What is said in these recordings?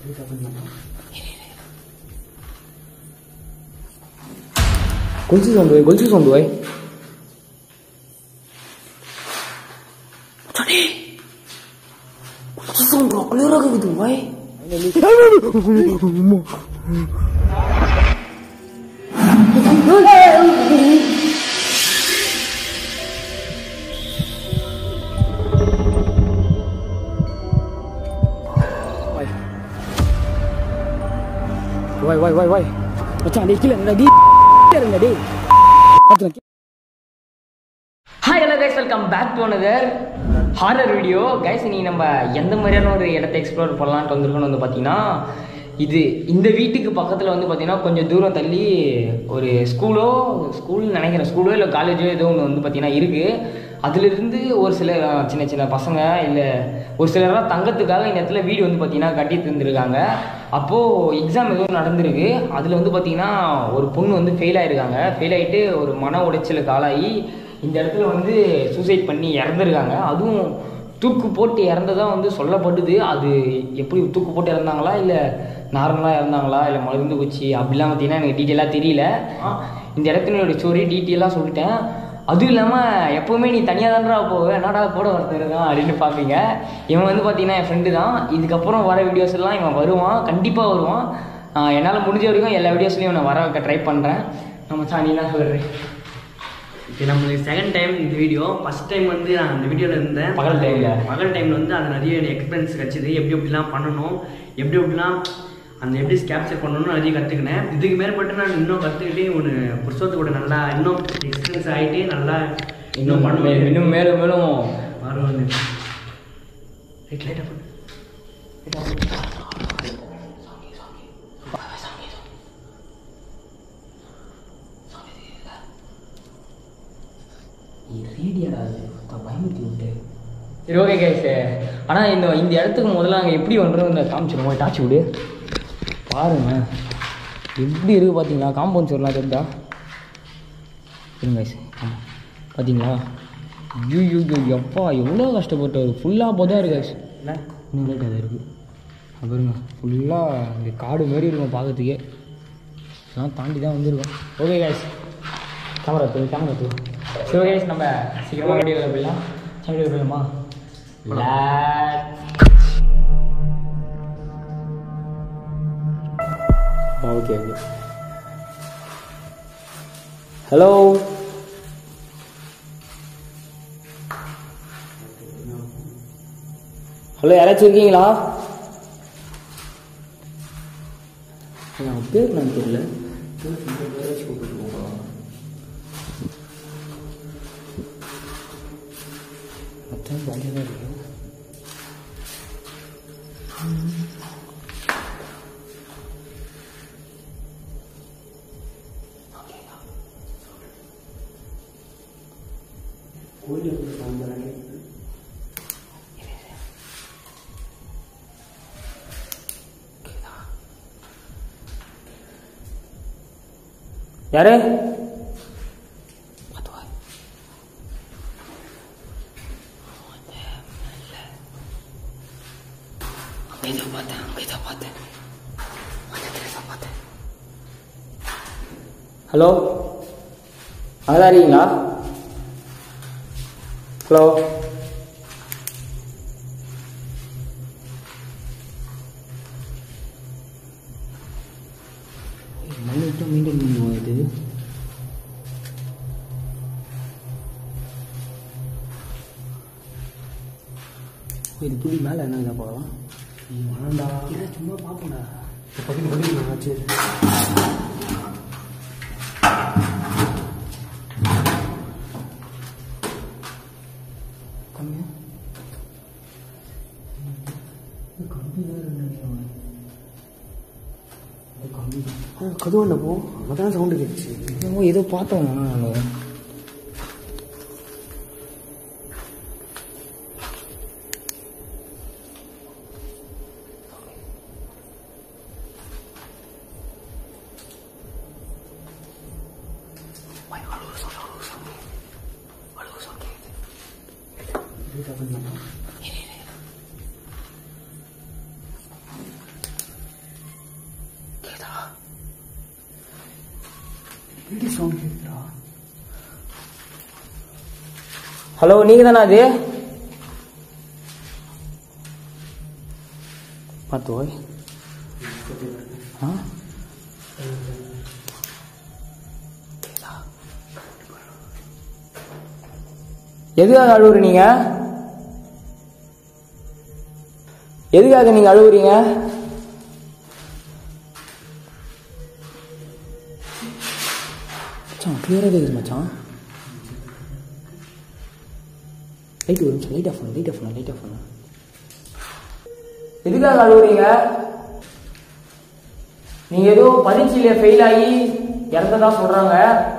கொலுசு சவுண்டு வை கொலுசு சவுண்டு வை கொலுசு சவுண்டு குளிராக இருக்குது வை வை வை வை வை மச்சான் டேய் கீழே இருங்கடா டேய் இருங்க டேய் பாத்துறேன் hi hello guys welcome back to another horror video guys இன்னைக்கு நம்ம எந்த மாதிரியான ஒரு இடத்த எக்ஸ்ப்ளோர் பண்ணலான்ட்டு வந்திருக்கோம்னு வந்து பார்த்தீங்கன்னா இது இந்த வீட்டுக்கு பக்கத்தில் வந்து பார்த்தீங்கன்னா கொஞ்சம் தூரம் தள்ளி ஒரு ஸ்கூலோ ஸ்கூல்னு நினைக்கிறேன் ஸ்கூலோ இல்லை காலேஜோ ஏதோ ஒன்று வந்து பார்த்தீங்கன்னா இருக்குது அதுலேருந்து ஒரு சில அஹ், சின்ன சின்ன பசங்க இல்லை ஒரு சிலர்லாம் தங்கத்துக்காக இந்த இடத்துல வீடு வந்து பார்த்தீங்கன்னா கட்டிட்டு இருந்திருக்காங்க அப்போது எக்ஸாம் எதுவும் நடந்திருக்கு அதில் வந்து பார்த்தீங்கன்னா ஒரு பொண்ணு வந்து ஃபெயில் ஆயிருக்காங்க ஃபெயில் ஆகிட்டு ஒரு மன உடைச்சலுக்கு ஆளாகி இந்த இடத்துல வந்து சூசைட் பண்ணி இறந்துருக்காங்க அதுவும் தூக்கு போட்டு இறந்ததா வந்து சொல்லப்படுது அது எப்படி தூக்கு போட்டு இறந்தாங்களா இல்லை நார்மலாக இறந்தாங்களா இல்லை மருந்து குச்சி அப்படிலாம் பார்த்தீங்கன்னா எனக்கு டீட்டெயிலாக தெரியல ஆ, இந்த இடத்தினோட ஸ்டோரி டீட்டெயிலாக சொல்லிட்டேன் அதுவும் இல்லாமல் எப்போவுமே நீ தனியாக தான்டா போவ என்னடா கூட ஒருத்தர் இருக்கான் அப்படின்னு பார்ப்பீங்க இவன் வந்து பார்த்தீங்கன்னா என் ஃப்ரெண்டு தான் இதுக்கப்புறம் வர வீடியோஸ் எல்லாம் இவன் வருவான் கண்டிப்பாக வருவான் என்னால் முடிஞ்ச வரைக்கும் எல்லா வீடியோஸ்லையும் நான் வர வைக்க ட்ரை பண்ணுறேன் நம்ம சாணி தான் சொல்கிறேன் இது நம்மளுக்கு செகண்ட் டைம் இந்த வீடியோ ஃபர்ஸ்ட் டைம் வந்து நான் அந்த வீடியோவில் இருந்தேன் பகல் timeல? பகல் டைமில் வந்து அது நிறைய எக்ஸ்பீரியன்ஸ் கிடச்சிது எப்படி எப்படிலாம் பண்ணணும் எப்படி எப்படிலாம் அந்த எப்படி கேப்சர் பண்ணணும்னு நிறைய கற்றுக்கினேன் இதுக்கு மேற்பட்டு நான் இன்னும் கற்றுக்கிட்டே ஒரு புருஷத்து கூட நல்லா இன்னும் எக்ஸ்பீரியன்ஸ் ஆகிட்டு நல்லா இன்னும் பண்ணுவேன் இன்னும் மேலும் மேலும் வருவாங்க ரைட் லைட்டாக பண்ணு ரேடியடா பயமுறுத்தி விட்டு சரி ஓகே கைஸ் ஆனால் இந்த இந்த இடத்துக்கு முதல்ல நாங்கள் எப்படி வந்துடும் இந்த காமிச்சிருவோம் டாச்சு விடு பாருங்க எப்படி இருக்குது பார்த்தீங்களா காம்பவுண்ட் சொல்லலாம் தெரிந்தா இருங்க கைஸ் ஆமாம் பார்த்தீங்களா ஐயோ ஐயோ எப்பா எவ்வளோ கஷ்டப்பட்டு ஒரு ஃபுல்லாக போதா இருக்கு கைஸ் என்ன இன்னும் லேட் அது இருக்குது பாருங்க ஃபுல்லாக இங்கே காடு மாரி இருக்கும் பார்க்கறதுக்கே இதெல்லாம் தாண்டி தான் வந்திருக்கோம் okay guys camera two camera two சரி ஓகே கைஸ் நம்ம சீக்கிரமாக வீடியோவில் போயிடலாம் வீடியோ போயிடலாமா ஓகே ஓகே ஹலோ ஹலோ யாராச்சும் இருக்கீங்களா பேர் நான் தெரியல மொத்தம் ஜாலியாக தான் இருக்கு யாரு ஹலோ அங்கதான் இருக்கீங்களா ஹலோ மண்ணிட்டு மெயின்டைன் பண்ணுவோம் இது ஓ, இது புடி மேலே என்ன இதாக போகலாம் வேண்டாம் இல்லை சும்மா பார்ப்போம்டா பக்கத்து பக்கத்து ஆச்சு கம்மியா கம்பி வேறு நினைக்கிறேன் கதுவாண்ட போ அதான் சவுண்டு கேட்டுச்சு என்னமோ ஏதோ பார்த்தோம் நான் ஹலோ நீங்க தானே அது பார்த்து ஓய் ஆ எதுக்காக அழுவுறீங்க எதுக்காக நீங்க அழுவுறீங்க மச்சான் கிளியராக கேக்குது மச்சான் லைட் ஒரு நிமிஷம் லைட் ஆஃப் பண்ணு லைட் ஆஃப் பண்ணு லைட் ஆஃப் பண்ணு எதுக்காக அழுவுறீங்க நீங்க ஏதோ பரீட்சையில ஃபெயில் ஆகி இறந்ததா சொல்றாங்க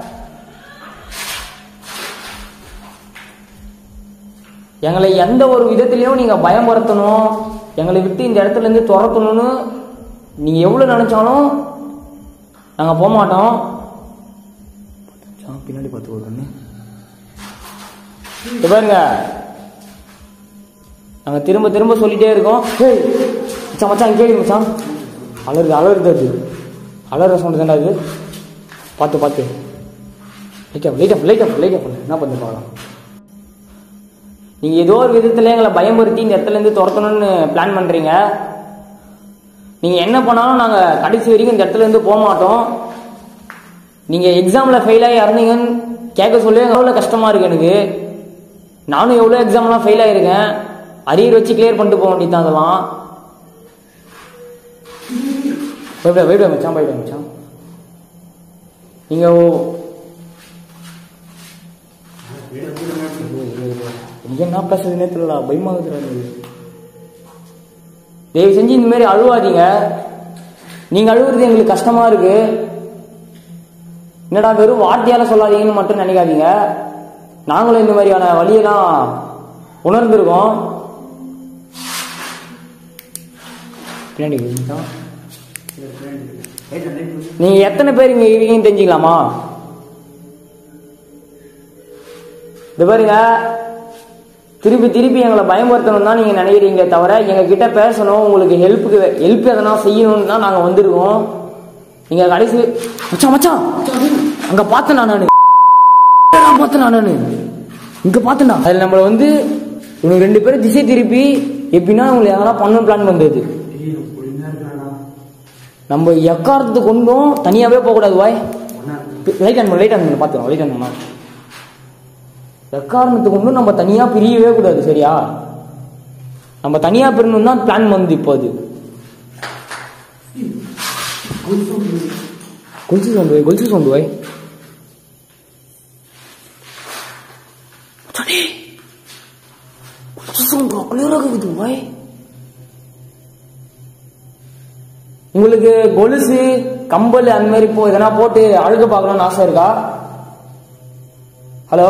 எங்களை எந்த ஒரு விதத்திலையும் நீங்க பயமுறுத்தணும் எங்களை விட்டு இந்த இடத்துல இருந்து துரத்தணும்னு நீங்க எவ்வளவு நினைச்சாலும் நாங்க போக மாட்டோம் மச்சான், பின்னாடி பார்த்து ஒரு கண்ணு இங்க பாருங்க நாங்க திரும்ப திரும்ப சொல்லிட்டே இருக்கோம் ஹேய், மச்சான் மச்சான் கேளு மச்சான் அலருது அலருது அது அலற சவுண்டு தானே அது பார்த்து பார்த்து light off light off light off light off என்ன பண்ணி பார்க்கலாம் நீங்க ஏதோ ஒரு விதத்துல எங்களை பயமுறுத்தி இந்த இடத்துல இருந்து துரத்தணும்னு பிளான் பண்றீங்க நீங்க என்ன பண்ணாலும் நாங்க கடைசி வரைக்கும் இந்த இடத்துல இருந்து போக மாட்டோம் நீங்க எக்ஸாம்ல ஃபெயில் ஆகி இறந்தீங்கன்னு கேட்க சொல்லி எவ்வளோ கஷ்டமா இருக்கு எனக்கு நானும் எவ்வளோ எக்ஸாம்லாம் ஃபெயில் ஆயிருக்கேன் அரியர் வச்சு கிளியர் பண்ணிட்டு போக வேண்டியது அதெல்லாம் போய்விட போய்விட மச்சான் போய்விட மச்சான் நீங்க ஓ- எனக்கு என்ன பேசுறதுனே தெரியல பயமாகுதுடா எனக்கு தயவு செஞ்சு இந்த மாதிரி அழுவாதீங்க நீங்க அழுவுறது எங்களுக்கு கஷ்டமா இருக்கு என்னடா வெறும் வார்த்தையால சொல்லாதீங்கன்னு மட்டும் நினைக்காதீங்க நாங்களும் இந்த மாதிரியான வழியெல்லாம் உணர்ந்திருக்கோம் பின்னாடி கேக்குதா? நீங்க எத்தனை பேர் இங்க இருக்கீங்கன்னு தெரிஞ்சுக்கலாமா இது பாருங்க திருப்பி திருப்பி எங்களை பயமுறுத்தணும் தான் நீங்க நினைக்கிறீங்க தவிர எங்க கிட்ட பேசணும் உங்களுக்கு ஹெல்ப்புக்கு ஹெல்ப் எதனா செய்யணும்னு தான் நாங்க வந்திருக்கோம் நீங்க கடைசி மச்சான் மச்சான் அங்க பார்த்தேன் நான் நானு நான் பார்த்தேன் நான் நானு இங்க பார்த்தேன்டா அதுல நம்மள வந்து இவங்க ரெண்டு பேரும் திசை திருப்பி எப்படின்னா உங்களை எதனா பண்ணணும் பிளான் பண்றது நம்ம எக்காரத்து கொண்டும் தனியாவே போக கூடாது வாய் லைட் ஆன் லைட் ஆன் பார்த்துக்கோ லைட் ஆன் எக்காரணத்து கொண்டும் நம்ம தனியா பிரியவே கூடாது சரியா நம்ம தனியா பிரியணும் தான் பிளான் வந்து இப்போ அது கொலுசு சவுண்டு வை கொலுசு சவுண்டு வை மச்சானே, கொலுசு சவுண்டு கிளியரா கேக்குது வாய் உங்களுக்கு கொலுசு கம்பல் அந்த மாதிரி இப்போ எதனா போட்டு அழுக பார்க்கணும்னு ஆசை இருக்கா ஹலோ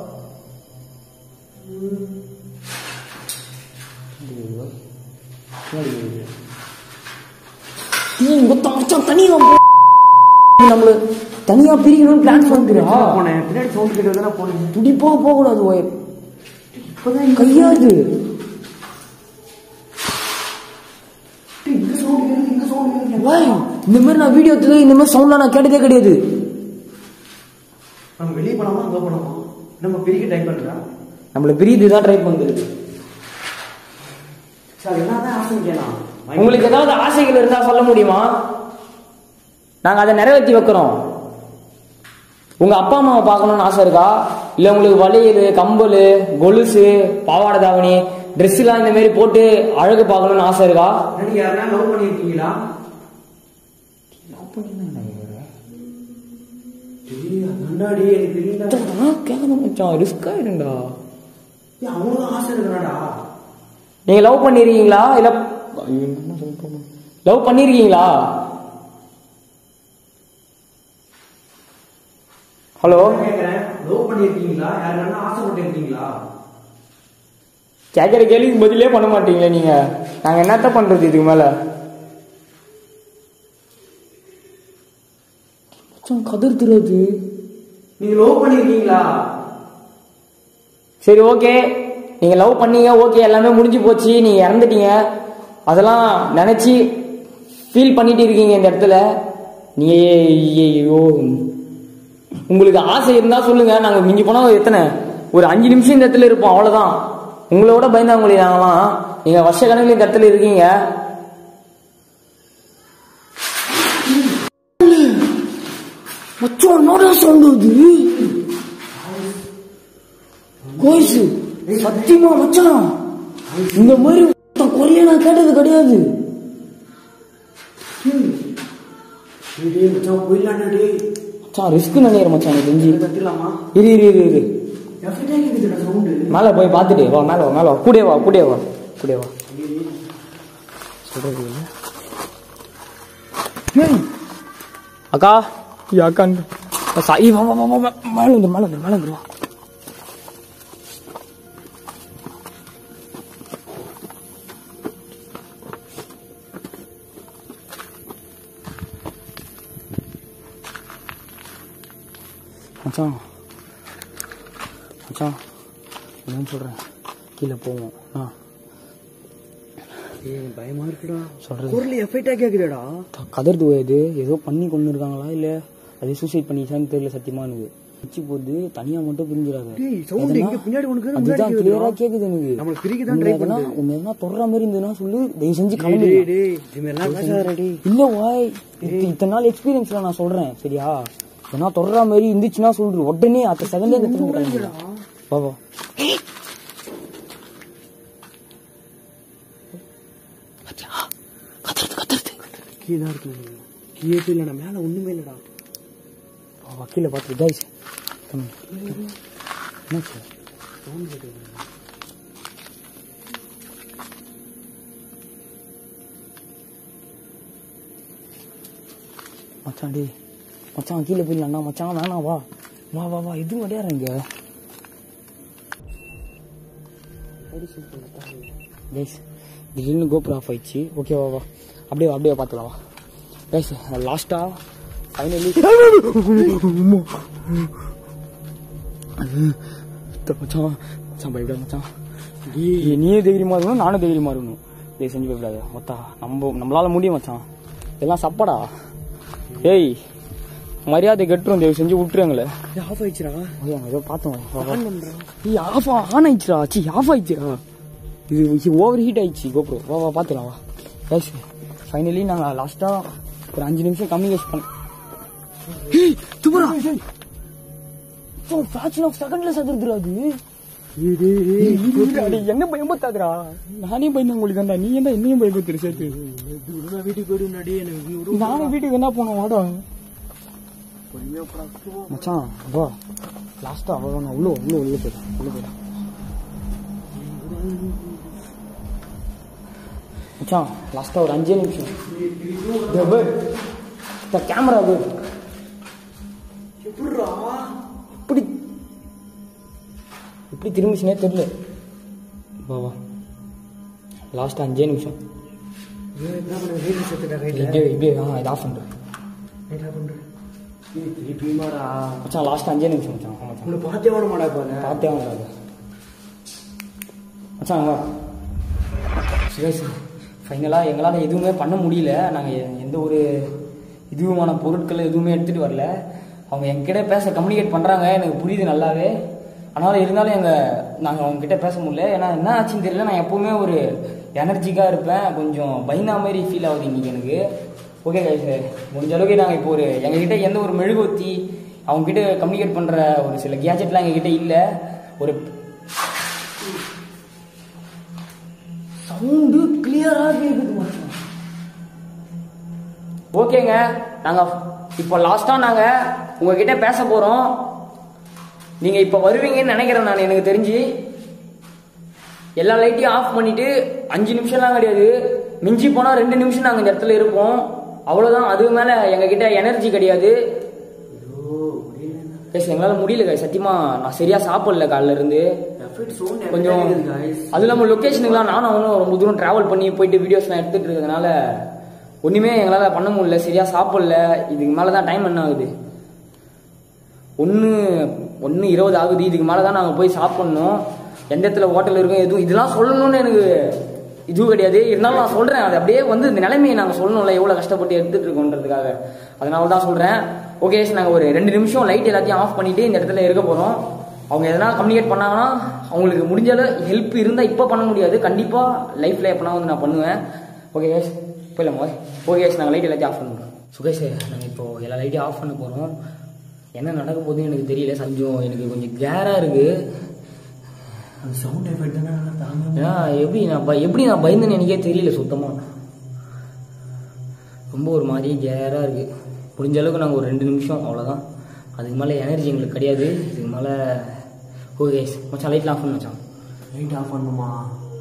தனியா நம்மள தனியா பிரிக்கணும்னு பிளான் சொல்லுறா போனேன் பின்னாடி சவுண்ட் கேட்டு தானே போனேன் துடிப்பா போக கூடாது ஓய் கையாது இங்க சவுண்ட் கேட்டு இங்க சவுண்ட் கேட்டு ஓய் இந்த மாதிரி நான் வீடியோ எடுத்தது இந்த மாதிரி சவுண்ட்லாம் நான் கேட்டதே கிடையாது நம்ம வெளியே போலாமா அங்க போலாமா நம்ம பெரிய டைப் பண்றா நம்மள பிரியுது தான் ட்ரை பண்ணுறது சார் என்னதான் ஆசை கேலாம் உங்களுக்கு ஏதாவது ஆசைகள் இருந்தா சொல்ல முடியுமா நாங்க அதை நிறைவேற்றி வைக்கிறோம் உங்க அப்பா அம்மாவை பார்க்கணும்னு ஆசை இருக்கா இல்ல உங்களுக்கு வளையல் கம்பல் கொலுசு பாவாடை தாவணி ட்ரெஸ் எல்லாம் இந்த மாதிரி போட்டு அழகு பார்க்கணும்னு ஆசை இருக்கா நீங்க யாரா லவ் பண்ணிருக்கீங்களா முன்னாடி எனக்கு தெரியல கேட்கணும் மச்சான் ரிஸ்க் ஆயிடும்டா அவங்களும் ஆசை இருக்கிறாடா நீங்க லவ் பண்ணிருக்கீங்களா இல்ல லவ் பண்ணிருக்கீங்களா ஹலோ கேக்குறேன் லவ் பண்ணிருக்கீங்களா யாருன்னா ஆசைப்பட்டிருக்கீங்களா கேட்குற கேள்விக்கு பதிலே பண்ண மாட்டீங்களே நீங்க நாங்க என்னத்த பண்றது இதுக்கு மேல மச்சான், கதிர் தெரியாது நீங்க லவ் பண்ணிருக்கீங்களா சரி ஓகே நீங்க லவ் பண்ணீங்க ஓகே எல்லாமே முடிஞ்சு போச்சு நீங்க இறந்துட்டீங்க அதெல்லாம் நினைச்சு ஃபீல் பண்ணிட்டு இருக்கீங்க இந்த இடத்துல நீ ஐயோ உங்களுக்கு ஆசை இருந்தா சொல்லுங்க நாங்க மிஞ்சி போனா ஒரு எத்தனை ஒரு அஞ்சு நிமிஷம் இந்த இடத்துல இருப்போம் அவ்வளவுதான் உங்களோட பயந்தாங்களே நாங்களாம் நீங்க வருஷ கணக்கில் இந்த இடத்துல இருக்கீங்க மச்சான் என்னடா சவுண்ட் வருது கோய்ஸ் சத்தியமா மச்சான் இந்த மாதிரி ஒருத்தன் குரலே நான் கேட்டது கிடையாது மச்சான் போயிடலாம்டா டேய் மச்சான் ரிஸ்க் நினைக்கிறேன் மச்சான் எனக்கு தெரிஞ்சு கத்திடலாமா இரு இரு இரு இரு எஃபெக்டா கேக்குதுடா சவுண்டு மேலே போய் பார்த்துட்டு வா மேலே வா மேலே வா கூடே வா கூடே வா கூடே வா சொல்றது இல்ல ஏய், அக்கா ஏ அக்கா சாய் வா வா வா வா, வா மேலே வந்து மேலே வந்து மேலே வந்து வா மச்சான் மச்சான் என்னன்னு சொல்கிறேன் கீழே போவோம் ஆ ஏய் பயமா இருக்குடா சொல்கிறது குரல் எஃபெக்டா கேக்குதுடா கதர்து இது ஏதோ பண்ணி கொண்டு இருக்காங்களா இல்லை அது சூசைட் பண்ணிச்சான்னு தெரியல சத்தியமா எனக்கு வச்சு போகுது தனியாக மட்டும் பிரிஞ்சிடாது டேய் சவுண்ட் எங்க பின்னாடி உனக்கு முன்னாடி அதுதான் கேக்குதுடா. கிளியரா கேக்குது எனக்கு நம்மள பிரிக்க தான் உன்னை ட்ரை எதனா பண்ணுது உன்னை எதனா தொடுற மாதிரி இருந்ததுன்னா சொல்லு தயவு செஞ்சு டேய் கிளம்பி டேய் டேய் இது மாதிரிலாம் பேசாதடா டேய் இல்ல வாய் இது இத்தனை நாள் எக்ஸ்பீரியன்ஸ்ல நான் சொல்றேன் சரியா எதனா தொடுற மாதிரி இருந்துச்சுன்னா சொல்று உடனே அடுத்த செகண்டே இந்த திரும்ப கிளம்பிடலாம் வா வா பாத்தியா? கத்துறது கத்துறது கீழே தான் இருக்கு கீழே இல்லடா மேல ஒண்ணுமே இல்லடா வா, வா கீழே பார்த்து கைஸ் என்னாச்சு மச்சான் டேய் மச்சான் கீழே போயிடலாம்டா மச்சான் வேணாம் வா வா வா வா எதுவும் கிடையாது இங்க கைஸ் திடீர்னு கோபுரம் ஆஃப் ஆயிடுச்சு ஓகே வா வா அப்படியே வா, அப்படியே பார்த்துக்கலாம் வா கைஸ் லாஸ்டா ஃபைனலி மச்சான் மச்சான் பயப்படாத மச்சான் நீ நீயே தைரியமா இருக்கணும் நானும் தைரியமா இருக்கணும் டேய் செஞ்சு பயப்படாத மொத்தா நம்ம நம்மளால முடியும் மச்சான் இதெல்லாம் சப்படா ஏய் மரியாதை கெட்டுரும் தயவு செஞ்சு விட்டுருங்களே ஆஃப் ஆயிடுச்சுடா ஓய் அங்க ஏதோ பார்த்தோம் வா, வா. ஏய் ஆஃப் ஆன் ஆயிடுச்சுடா சி ஆஃப் ஆயிடுச்சுடா இது ஓவர் ஹீட் ஆயிடுச்சு கோப்ரோ வா வா பார்த்துலாம் வா கைஸ் ஃபைனலி நாங்கள் லாஸ்ட்டாக ஒரு அஞ்சு நிமிஷம் கம்யூனிகேட் பண்ண ஏய் துபுரா ஃபிராக்ஷன் ஆஃப் செகண்ட்ல சதுருதுடா அது அடே, என்ன பயம்பத்தாதுடா நானே பயந்தேன் உங்களுக்கு தான்டா நீ என்ன என்னையும் பயம்பத்துரு சேர்த்து வீட்டுக்கு போயிடு முன்னாடி எனக்கு ஒரு நானும் வீட்டுக்கு என்ன போனோம் வாடா மச்சான் வா லாஸ்டா அவ உள்ள உள்ள உள்ள போயிடா உள்ள போயிடா மச்சான் லாஸ்டா ஒரு அஞ்சே நிமிஷம் இதோ பார். இந்த கேமரா பார். எப்படிடா இப்படி இப்படி திரும்பிச்சுனே தெரியல வா வா லாஸ்ட் அஞ்சே நிமிஷம் என்ன பண்ண வீடு செத்துட்டா கையில இப்படியே இப்படியே ஆ இது ஆஃப் பண்ணுறேன் என்ன பண்ற திருப்பியுமாடா மச்சான் லாஸ்ட் அஞ்சே நிமிஷம் மச்சான் ஆ, மச்சான் உன்னை பார்த்தே வர மாட்டா பாரு பார்த்தே வராது மச்சான் வா சுரேஷ் ஃபைனலாக எங்களால் எதுவுமே பண்ண முடியல நாங்கள் எந்த ஒரு இதுவுமான பொருட்கள் எதுவுமே எடுத்துகிட்டு வரல அவங்க எங்ககிட்ட பேச கம்யூனிகேட் பண்ணுறாங்க எனக்கு புரியுது நல்லாவே ஆனாலும் இருந்தாலும் எங்கள் நாங்கள் அவங்ககிட்ட பேச முடியல ஏன்னா என்ன ஆச்சுன்னு தெரியல நான் எப்போவுமே ஒரு எனர்ஜிக்காக இருப்பேன் கொஞ்சம் பயந்தா மாதிரி ஃபீல் ஆகுது இன்னைக்கு எனக்கு ஓகே சார் முடிஞ்ச அளவுக்கு நாங்கள் இப்போ ஒரு எங்ககிட்ட எந்த ஒரு மெழுகுவத்தி அவங்ககிட்ட கம்யூனிகேட் பண்ணுற ஒரு சில கேஜெட்லாம் எங்ககிட்ட இல்லை ஒரு சவுண்டு கிளியராக கேட்குது மச்சான் ஓகேங்க நாங்கள் இப்போ லாஸ்ட்டாக நாங்கள் உங்ககிட்ட பேச போகிறோம் நீங்கள் இப்போ வருவீங்கன்னு நினைக்கிறேன் நான் எனக்கு தெரிஞ்சு எல்லா லைட்டையும் ஆஃப் பண்ணிட்டு அஞ்சு நிமிஷம்லாம் கிடையாது மிஞ்சி போனால் ரெண்டு நிமிஷம் நாங்கள் இந்த இடத்துல இருப்போம் அவ்வளோதான் அதுக்கு மேலே எங்ககிட்ட எனர்ஜி கிடையாது கைஸ் எங்களால் முடியல guys. சத்தியமா நான் சரியாக சாப்பிடல காலைல இருந்து கொஞ்சம் அது இல்லாமல் லொக்கேஷனுக்குலாம் நானும் அவனும் ரொம்ப தூரம் ட்ராவல் பண்ணி போயிட்டு வீடியோஸ்லாம் எடுத்துட்டு இருக்கிறதுனால ஒன்றுமே எங்களால் பண்ண முடியல சரியாக சாப்பிடல இதுக்கு மேலே தான் டைம் என்ன ஆகுது ஒன்று ஒன்று இருபது ஆகுது இதுக்கு மேலே தான் நாங்கள் போய் சாப்பிட்ணும் எந்த இடத்துல ஹோட்டல் இருக்கும் எதுவும் இதெல்லாம் சொல்லணும்னு எனக்கு இதுவும் கிடையாது இருந்தாலும் நான் சொல்கிறேன் அது அப்படியே வந்து இந்த நிலைமையை நாங்கள் சொல்லணும்ல எவ்வளோ கஷ்டப்பட்டு எடுத்துட்டு இருக்கோன்றதுக்காக அதனால தான் சொல்கிறேன் ஓகே நாங்கள் ஒரு ரெண்டு நிமிஷம் லைட் எல்லாத்தையும் ஆஃப் பண்ணிட்டு இந்த இடத்துல இருக்க போகிறோம் அவங்க எதனா கம்யூனிகேட் பண்ணாங்கன்னா அவங்களுக்கு முடிஞ்ச ஹெல்ப் இருந்தால் இப்போ பண்ண முடியாது கண்டிப்பாக லைஃப்பில் எப்போனா வந்து நான் பண்ணுவேன் ஓகே கேஸ் போயிடலாமா ஓகே கேஸ் நாங்கள் லைட் எல்லாத்தையும் ஆஃப் பண்ணுறோம் சுகேஷ் நாங்கள் இப்போ எல்லா லைட்டையும் ஆஃப் பண்ண போகிறோம் என்ன நடக்க போகுதுன்னு எனக்கு தெரியல சஞ்சம் எனக்கு கொஞ்சம் கேராக இருக்குது அந்த சவுண்ட் எஃபெக்ட் தானே தாங்க ஏன்னா எப்படி நான் ப- எப்படி நான் பயந்தேன்னு எனக்கே தெரியல சுத்தமாக ரொம்ப ஒரு மாதிரி கேராக இருக்குது முடிஞ்ச அளவுக்கு நாங்கள் ஒரு ரெண்டு நிமிஷம் அவ்வளோதான் அதுக்கு மேலே எனர்ஜி எங்களுக்கு கிடையாது இதுக்கு மேலே ஓகே மச்சான் லைட்லாம் ஆஃப் பண்ண மச்சான் லைட் ஆஃப் பண்ணுமா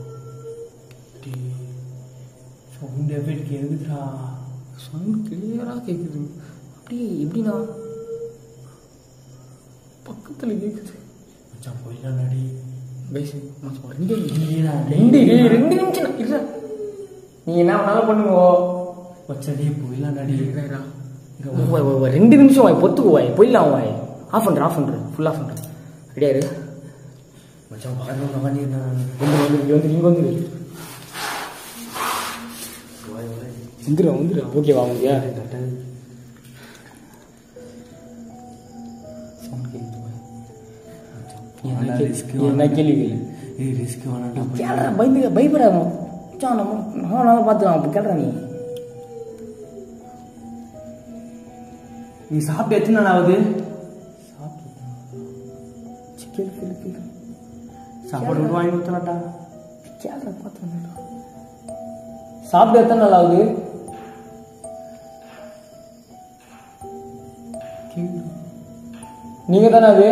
சவுண்ட் எஃபெக்ட் கேக்குதுடா சவுண்ட் கிளியராக கேட்குது அப்படியே எப்படிண்ணா பக்கத்தில் கேட்குது மச்சான் போயிடலாம் நடி பேசு மச்சான் ரெண்டு இல்லையா ரெண்டு ஏய், ரெண்டு நிமிஷம் இல்லை நீ என்ன வேணாலும் பண்ணுங்க மச்சான் டேய் போயிடலாம் நடி வாய், வாய், வாய், ரெண்டு நிமிஷம் வாய் பொத்துக்கு வாய் போயிடலாம் வாய் ஆஃப் பண்ணுறேன் ஆஃப் பண்ணுறேன் ஃபுல் ஆஃப் பண்ணுறேன் ரெடியா இரு மச்சான் பாருங்க பண்ணியிருந்தேன் வந்து வந்து இங்கே வந்து இங்கே வந்து வந்துடுறா வந்துடுறா ஓகேவா உங்களுக்கு என்ன கேள்வி என்ன கேள்வி கேளு ஏய் ரிஸ்க் வேணாம்டா கேள்றா பயந்து பயப்படாத மச்சான் நம்ம நான் நான் பார்த்துக்கலாம் அப்போ கேள்றா நீ நீ சாப்பிட்டு எத்தனை நாள் ஆகுது கேள்வி கேள்வி கேள்வி சாப்பாடு கூட வாங்கி கொடுத்தலாட்டா கேள்றா பார்த்து சாப்பிட்டு எத்தனை நாள் ஆகுது நீங்க தானே அது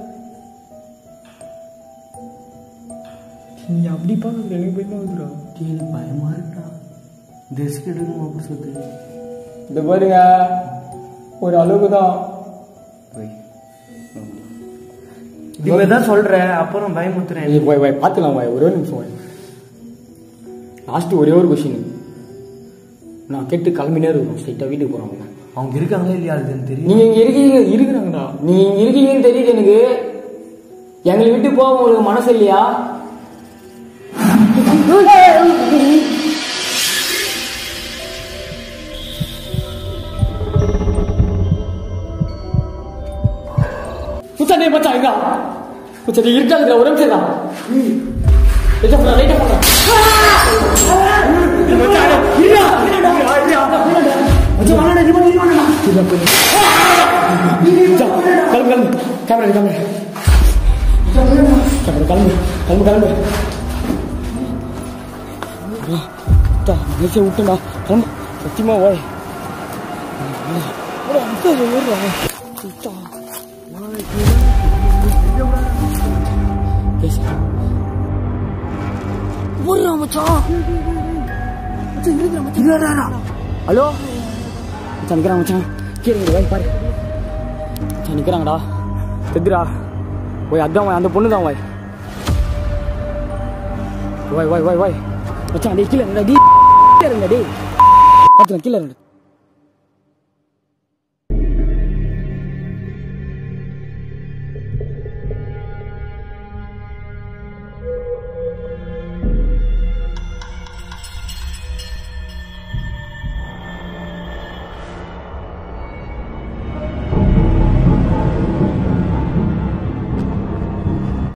நீ அப்படி பார்க்க எனக்கு பயமா வந்துடா கேளு பயமா இருக்கா இந்த ரிஸ்க் எடுக்கணும் அப்படி சொல்லுது இந்த பாருங்க ஒரு அளவுக்கு தான் இதுவே தான் சொல்றேன் அப்புறம் பயமுத்துறேன் நீ போய் போய் பார்த்துக்கலாம் போய் ஒரே ஒரு நிமிஷம் போய் லாஸ்ட்டு ஒரே ஒரு கொஷின் நான் கேட்டு கிளம்பினே இருக்கணும் ஸ்ட்ரைட்டாக வீட்டுக்கு போகிறோம் அவங்க இருக்காங்களா இல்லையா அது எனக்கு தெரியும் நீங்க இங்க இருக்கீங்க இருக்கிறாங்கடா நீங்க இங்க இருக்கீங்கன்னு தெரியுது எனக்கு எங்களை விட்டு போக உங்களுக்கு மனசு இல்லையா முச்சாண்டே மச்சான் எங்க முச்சாண்டி இருக்காங்க ஒரு நிமிஷம் தான் லைட்டா போடா லைட்டா போடா மச்சான் இருடா மச்சான் வாடா நீ வாடா நீ வாடா கிளம்பு கிளம்பு கேமரா கேமரா கேமரா கிளம்பு கிளம்பு கிளம்பு நிச்சயம் விட்டுடா கிளம்பு சத்தியமா ஓய் ஹலோ மச்சான் நிக்கிறாங்க மச்சான் கீழே இங்க வாய் பாரு மச்சான் நிக்கிறாங்கடா தெத்துடா ஓய் அதான் வாய் அந்த பொண்ணு தான் வாய் வாய் வாய் வாய் வாய் மச்சான் டேய் கீழே இருங்கடா டேய் கீழே இருங்க டேய் பார்த்துலாம் கீழே இருங்க